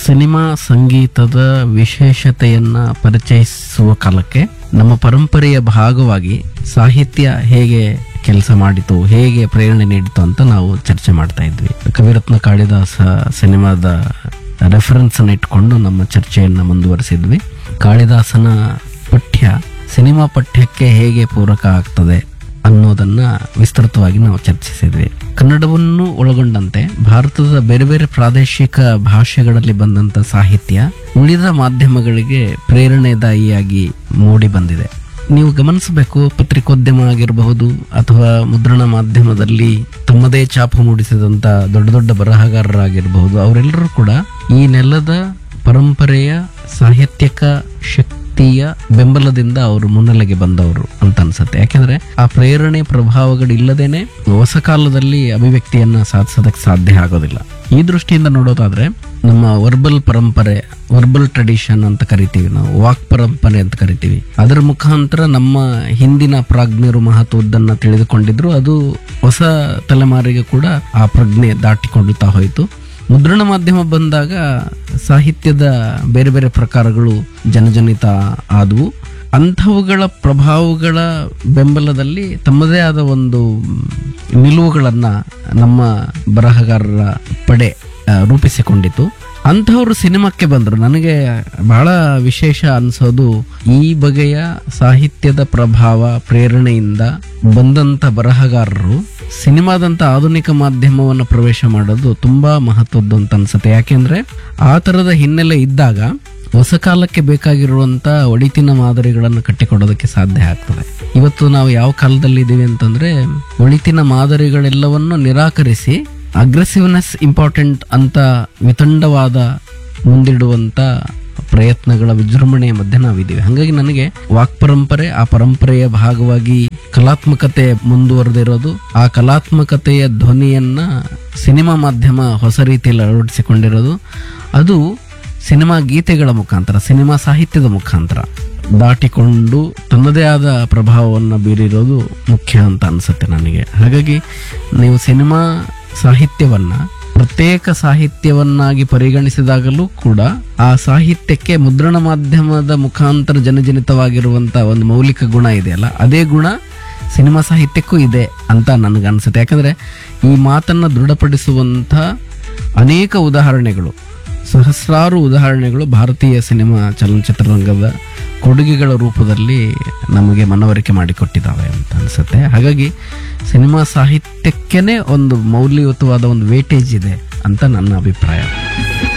cinema ಸಂಗೀತದ ವಿಶೇಷತೆಯನ್ನ ಪರಿಚಯಿಸುವ ಕಾಲಕ್ಕೆ ನಮ್ಮ ಪರಂಪರೆಯ ಭಾಗವಾಗಿ ಸಾಹಿತ್ಯ ಹೇಗೆ ಕೆಲಸ ಮಾಡಿತು ಹೇಗೆ ಪ್ರೇರಣೆ ನೀಡಿತು ಅಂತ ನಾವು ಚರ್ಚೆ ಮಾಡ್ತಾ ಇದ್ವಿ ಕವಿರತ್ನ ಕಾಳಿದಾಸ ಸಿನಿಮಾದ ರೆಫರೆನ್ಸ್ ಅನ್ನು ಇಟ್ಕೊಂಡು ನಮ್ಮ ಚರ್ಚೆಯನ್ನು ಮುಂದುವರಿಸಿದ್ವಿ ಕಾಳಿದಾಸನ ಪಠ್ಯ ಸಿನಿಮಾ ಪಠ್ಯಕ್ಕೆ ಹೇಗೆ ಪೂರಕ ಆಗ್ತದೆ ಅನ್ನೋದನ್ನ ವಿಸ್ತೃತವಾಗಿ ನಾವು ಚರ್ಚಿಸಿದ್ವಿ ಕನ್ನಡವನ್ನು ಒಳಗೊಂಡಂತೆ ಭಾರತದ ಬೇರೆ ಬೇರೆ ಪ್ರಾದೇಶಿಕ ಭಾಷೆಗಳಲ್ಲಿ ಬಂದಂತ ಸಾಹಿತ್ಯ ಉಳಿದ ಮಾಧ್ಯಮಗಳಿಗೆ ಪ್ರೇರಣೆದಾಯಿಯಾಗಿ ಮೂಡಿ ಬಂದಿದೆ ನೀವು ಗಮನಿಸಬೇಕು ಪತ್ರಿಕೋದ್ಯಮ ಆಗಿರಬಹುದು ಅಥವಾ ಮುದ್ರಣ ಮಾಧ್ಯಮದಲ್ಲಿ ತಮ್ಮದೇ ಛಾಪು ಮೂಡಿಸಿದಂತ ದೊಡ್ಡ ದೊಡ್ಡ ಬರಹಗಾರರಾಗಿರಬಹುದು ಅವರೆಲ್ಲರೂ ಕೂಡ ಈ ನೆಲದ ಪರಂಪರೆಯ ಸಾಹಿತ್ಯಕ ಶಕ್ತಿಯ ಬೆಂಬಲದಿಂದ ಅವರು ಮುನ್ನೆಲೆಗೆ ಬಂದವರು ಅಂತ ಅನ್ಸುತ್ತೆ ಯಾಕೆಂದ್ರೆ ಆ ಪ್ರೇರಣೆ ಪ್ರಭಾವಗಳಿಲ್ಲದೇನೆ ಹೊಸ ಕಾಲದಲ್ಲಿ ಅಭಿವ್ಯಕ್ತಿಯನ್ನ ಸಾಧಿಸೋದಕ್ಕೆ ಸಾಧ್ಯ ಆಗೋದಿಲ್ಲ ಈ ದೃಷ್ಟಿಯಿಂದ ನೋಡೋದಾದ್ರೆ ನಮ್ಮ ವರ್ಬಲ್ ಪರಂಪರೆ ವರ್ಬಲ್ ಟ್ರೆಡಿಷನ್ ಅಂತ ಕರಿತೀವಿ ನಾವು ವಾಕ್ ಪರಂಪರೆ ಅಂತ ಕರಿತೀವಿ ಅದರ ಮುಖಾಂತರ ನಮ್ಮ ಹಿಂದಿನ ಪ್ರಾಜ್ಞರು ಮಹತ್ವದ್ದನ್ನ ತಿಳಿದುಕೊಂಡಿದ್ರು ಅದು ಹೊಸ ತಲೆಮಾರಿಗೆ ಕೂಡ ಆ ಪ್ರಜ್ಞೆ ದಾಟಿಕೊಳ್ಳುತ್ತಾ ಹೋಯಿತು ಮುದ್ರಣ ಮಾಧ್ಯಮ ಬಂದಾಗ ಸಾಹಿತ್ಯದ ಬೇರೆ ಬೇರೆ ಪ್ರಕಾರಗಳು ಜನಜನಿತ ಆದವು ಅಂಥವುಗಳ ಪ್ರಭಾವಗಳ ಬೆಂಬಲದಲ್ಲಿ ತಮ್ಮದೇ ಆದ ಒಂದು ನಿಲುವುಗಳನ್ನ ನಮ್ಮ ಬರಹಗಾರರ ಪಡೆ ಆ, ರೂಪಿಸಿಕೊಂಡಿತು ಅಂಥವ್ರು ಸಿನಿಮಾಕ್ಕೆ ಬಂದರು ನನಗೆ ಬಹಳ ವಿಶೇಷ ಅನ್ಸೋದು ಈ ಬಗೆಯ ಸಾಹಿತ್ಯದ ಪ್ರಭಾವ ಪ್ರೇರಣೆಯಿಂದ ಬಂದಂತ ಬರಹಗಾರರು ಸಿನಿಮಾದಂತ ಆಧುನಿಕ ಮಾಧ್ಯಮವನ್ನು ಪ್ರವೇಶ ಮಾಡೋದು ತುಂಬಾ ಮಹತ್ವದ್ದು ಅಂತ ಅನ್ಸುತ್ತೆ ಯಾಕೆಂದ್ರೆ ಆ ತರದ ಹಿನ್ನೆಲೆ ಇದ್ದಾಗ ಹೊಸ ಕಾಲಕ್ಕೆ ಬೇಕಾಗಿರುವಂತ ಒಳಿತಿನ ಮಾದರಿಗಳನ್ನು ಕಟ್ಟಿಕೊಡೋದಕ್ಕೆ ಸಾಧ್ಯ ಆಗ್ತದೆ ಇವತ್ತು ನಾವು ಯಾವ ಕಾಲದಲ್ಲಿ ಇದ್ದೀವಿ ಅಂತಂದ್ರೆ ಒಳಿತಿನ ಮಾದರಿಗಳೆಲ್ಲವನ್ನು ನಿರಾಕರಿಸಿ ಅಗ್ರೆಸಿವ್ನೆಸ್ ಇಂಪಾರ್ಟೆಂಟ್ ಅಂತ ವಿತಂಡವಾದ ಮುಂದಿಡುವಂತ ಪ್ರಯತ್ನಗಳ ವಿಜೃಂಭಣೆಯ ಮಧ್ಯೆ ನಾವಿದ್ದೀವಿ ಹಾಗಾಗಿ ನನಗೆ ವಾಕ್ ಪರಂಪರೆ ಆ ಪರಂಪರೆಯ ಭಾಗವಾಗಿ ಕಲಾತ್ಮಕತೆ ಮುಂದುವರೆದಿರೋದು ಆ ಕಲಾತ್ಮಕತೆಯ ಧ್ವನಿಯನ್ನ ಸಿನಿಮಾ ಮಾಧ್ಯಮ ಹೊಸ ರೀತಿಯಲ್ಲಿ ಅಳವಡಿಸಿಕೊಂಡಿರೋದು ಅದು ಸಿನಿಮಾ ಗೀತೆಗಳ ಮುಖಾಂತರ ಸಿನಿಮಾ ಸಾಹಿತ್ಯದ ಮುಖಾಂತರ ದಾಟಿಕೊಂಡು ತನ್ನದೇ ಆದ ಪ್ರಭಾವವನ್ನು ಬೀರಿರೋದು ಮುಖ್ಯ ಅಂತ ಅನ್ಸುತ್ತೆ ನನಗೆ ಹಾಗಾಗಿ ನೀವು ಸಿನಿಮಾ ಸಾಹಿತ್ಯವನ್ನ ಪ್ರತ್ಯೇಕ ಸಾಹಿತ್ಯವನ್ನಾಗಿ ಪರಿಗಣಿಸಿದಾಗಲೂ ಕೂಡ ಆ ಸಾಹಿತ್ಯಕ್ಕೆ ಮುದ್ರಣ ಮಾಧ್ಯಮದ ಮುಖಾಂತರ ಜನಜನಿತವಾಗಿರುವಂತ ಒಂದು ಮೌಲಿಕ ಗುಣ ಇದೆಯಲ್ಲ ಅದೇ ಗುಣ ಸಿನಿಮಾ ಸಾಹಿತ್ಯಕ್ಕೂ ಇದೆ ಅಂತ ನನಗನ್ಸುತ್ತೆ ಯಾಕಂದ್ರೆ ಈ ಮಾತನ್ನ ದೃಢಪಡಿಸುವಂತ ಅನೇಕ ಉದಾಹರಣೆಗಳು ಸಹಸ್ರಾರು ಉದಾಹರಣೆಗಳು ಭಾರತೀಯ ಸಿನಿಮಾ ಚಲನಚಿತ್ರರಂಗದ ಕೊಡುಗೆಗಳ ರೂಪದಲ್ಲಿ ನಮಗೆ ಮನವರಿಕೆ ಮಾಡಿಕೊಟ್ಟಿದ್ದಾವೆ ಅಂತ ಅನಿಸುತ್ತೆ ಹಾಗಾಗಿ ಸಿನಿಮಾ ಸಾಹಿತ್ಯಕ್ಕೇನೆ ಒಂದು ಮೌಲ್ಯಯುತವಾದ ಒಂದು ವೇಟೇಜ್ ಇದೆ ಅಂತ ನನ್ನ ಅಭಿಪ್ರಾಯ